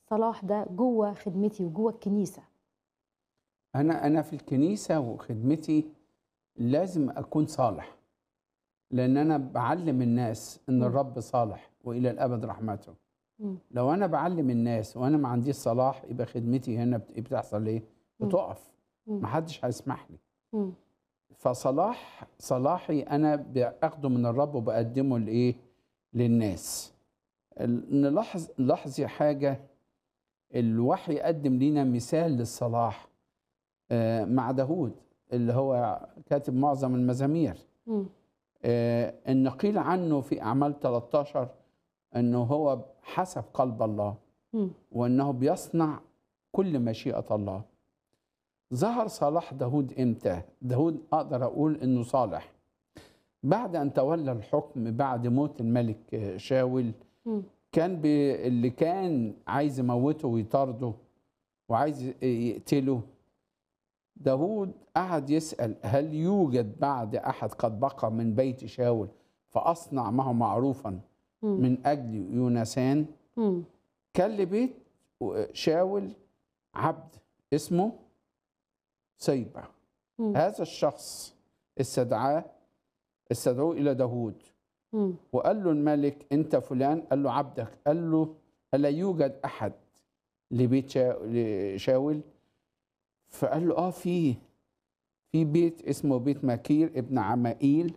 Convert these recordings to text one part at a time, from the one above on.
صلاح ده جوه خدمتي وجوه الكنيسه انا انا في الكنيسه وخدمتي لازم اكون صالح لان انا بعلم الناس ان مم. الرب صالح والى الابد رحمته مم. لو انا بعلم الناس وانا ما عنديش صلاح يبقى خدمتي هنا بت- بتحصل ايه مم. بتقف مم. محدش هيسمح لي مم. فصلاح صلاحي انا باخده من الرب وبقدمه لايه للناس ال- نلاحظ لاحظي حاجه الوحي قدم لنا مثال للصلاح آه، مع داود اللي هو كاتب معظم المزامير مم. آه، ان قيل عنه في اعمال 13 انه هو حسب قلب الله مم. وانه بيصنع كل مشيئه الله ظهر صلاح داود امتى داود اقدر اقول انه صالح بعد ان تولى الحكم بعد موت الملك آه، شاول مم. كان بي اللي كان عايز يموته ويطارده وعايز يقتله داود قعد يسأل هل يوجد بعد أحد قد بقى من بيت شاول فأصنع معه معروفا مم. من أجل يونسان مم. كان لبيت شاول عبد اسمه سيبة مم. هذا الشخص استدعاه استدعوه إلى داود مم. وقال له الملك انت فلان قال له عبدك قال له الا يوجد احد لبيت شا- لشاول فقال له اه في في بيت اسمه بيت مكير ابن عمائيل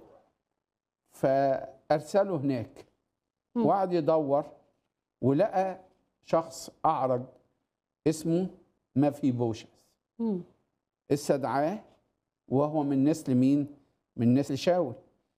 فارسله هناك مم. وقعد يدور ولقى شخص اعرج اسمه مفيبوشس مم. استدعاه وهو من نسل مين؟ من نسل شاول.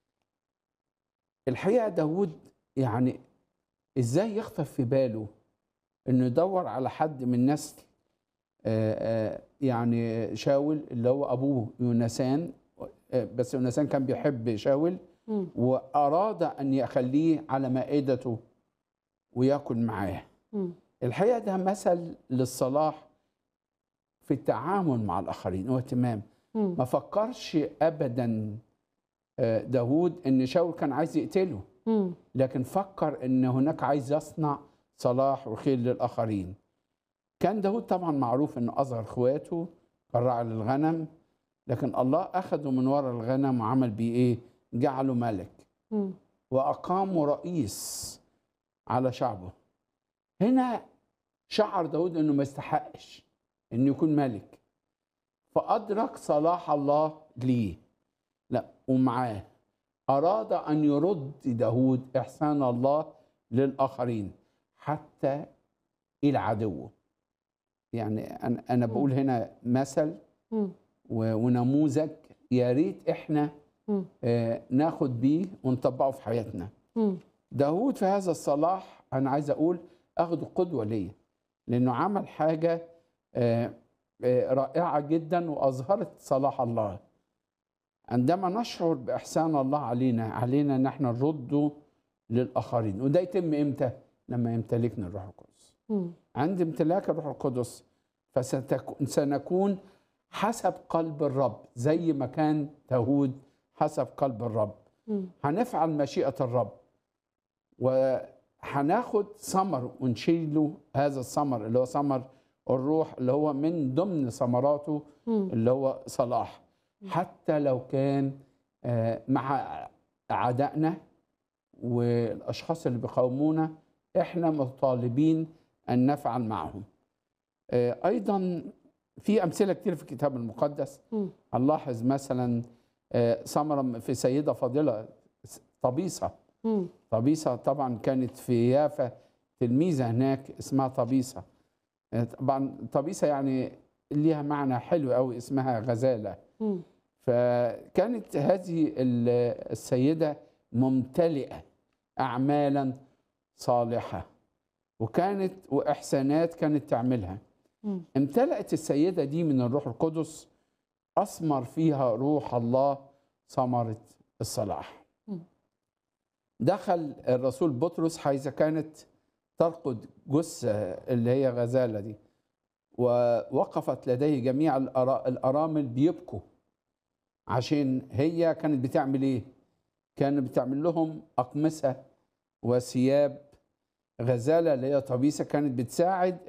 الحقيقه داود يعني ازاي يخطر في باله انه يدور على حد من نسل آه، آه، يعني شاول اللي هو ابوه يونسان آه، بس يونسان كان بيحب شاول مم. واراد ان يخليه على مائدته وياكل معاه. مم. الحقيقه ده مثل للصلاح في التعامل مع الاخرين واهتمام مم. ما فكرش ابدا آه، داود ان شاول كان عايز يقتله مم. لكن فكر ان هناك عايز يصنع صلاح وخير للاخرين كان داود طبعا معروف انه اصغر اخواته كان راعي للغنم لكن الله اخذه من وراء الغنم وعمل بيه ايه جعله ملك مم. واقامه رئيس على شعبه هنا شعر داود انه ما يستحقش انه يكون ملك فادرك صلاح الله ليه لا ومعاه اراد ان يرد داود احسان الله للاخرين حتى الى عدوه يعني انا انا بقول هنا مثل مم. و- ونموذج يا ريت احنا مم. آه، ناخد بيه ونطبقه في حياتنا مم. داود في هذا الصلاح انا عايز اقول اخده قدوه ليا لانه عمل حاجه آه، آه، رائعه جدا واظهرت صلاح الله عندما نشعر باحسان الله علينا علينا ان احنا نرده للاخرين وده يتم امتى لما يمتلكنا الروح القدس مم. عند امتلاك الروح القدس فسنكون حسب قلب الرب زي ما كان داود حسب قلب الرب مم. هنفعل مشيئة الرب وهناخد ثمر ونشيله هذا الثمر اللي هو ثمر الروح اللي هو من ضمن ثمراته مم. اللي هو صلاح حتى لو كان آه، مع أعدائنا والأشخاص اللي بيقاومونا إحنا مطالبين أن نفعل معهم آه، أيضا في أمثلة كتير في الكتاب المقدس مم. هنلاحظ مثلا آه، ثمرة في سيدة فاضلة طبيسة مم. طبيسة طبعا كانت في يافا تلميذة هناك اسمها طبيسة آه، طبعا طبيسة يعني ليها معنى حلو قوي اسمها غزالة مم. فكانت هذه ال- السيدة ممتلئة أعمالا صالحة وكانت وإحسانات كانت تعملها مم. امتلأت السيدة دي من الروح القدس أثمر فيها روح الله ثمرة الصلاح مم. دخل الرسول بطرس حيث كانت ترقد جثة اللي هي غزالة دي ووقفت لديه جميع الأرا- الأرامل بيبكوا عشان هي كانت بتعمل إيه؟ كانت بتعمل لهم أقمصة وثياب غزالة اللي هي طبيسة كانت بتساعد